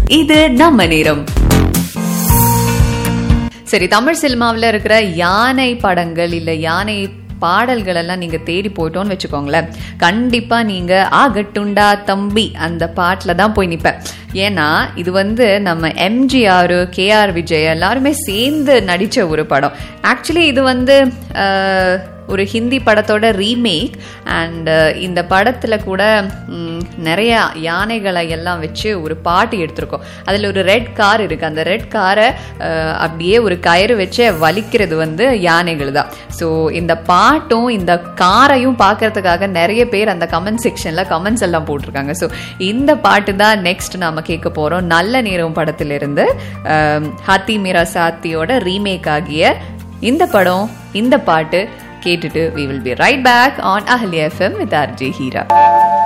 இது நம்ம நேரம் சரி தமிழ் சினிமாவில் இருக்கிற யானை படங்கள் இல்ல யானை பாடல்கள் எல்லாம் நீங்க தேடி போயிட்டோன்னு வச்சுக்கோங்களேன் கண்டிப்பா நீங்க ஆகட்டுண்டா தம்பி அந்த பாட்டில் தான் போய் நிப்பேன் ஏன்னா இது வந்து நம்ம எம்ஜிஆர் கேஆர் விஜய் எல்லாருமே சேர்ந்து நடிச்ச ஒரு படம் ஆக்சுவலி இது வந்து அஹ், ஒரு ஹிந்தி படத்தோட ரீமேக் அண்ட் இந்த படத்தில் கூட ம், நிறைய யானைகளை எல்லாம் வச்சு ஒரு பாட்டு எடுத்திருக்கோம் அதில் ஒரு ரெட் கார் இருக்குது அந்த ரெட் காரை அப்படியே ஒரு கயிறு வச்சு வலிக்கிறது வந்து யானைகள் தான் ஸோ இந்த பாட்டும் இந்த காரையும் பார்க்கறதுக்காக நிறைய பேர் அந்த கமெண்ட் செக்ஷனில் கமெண்ட்ஸ் எல்லாம் போட்டிருக்காங்க ஸோ இந்த பாட்டு தான் நெக்ஸ்ட் நாம கேட்க போகிறோம் நல்ல நேரம் படத்திலிருந்து அஹ், ஹாத்தி மீரா சாத்தியோட ரீமேக் ஆகிய இந்த படம் இந்த பாட்டு கேட்டுட்டு we will be right back on Ahli FM with RJ Hira.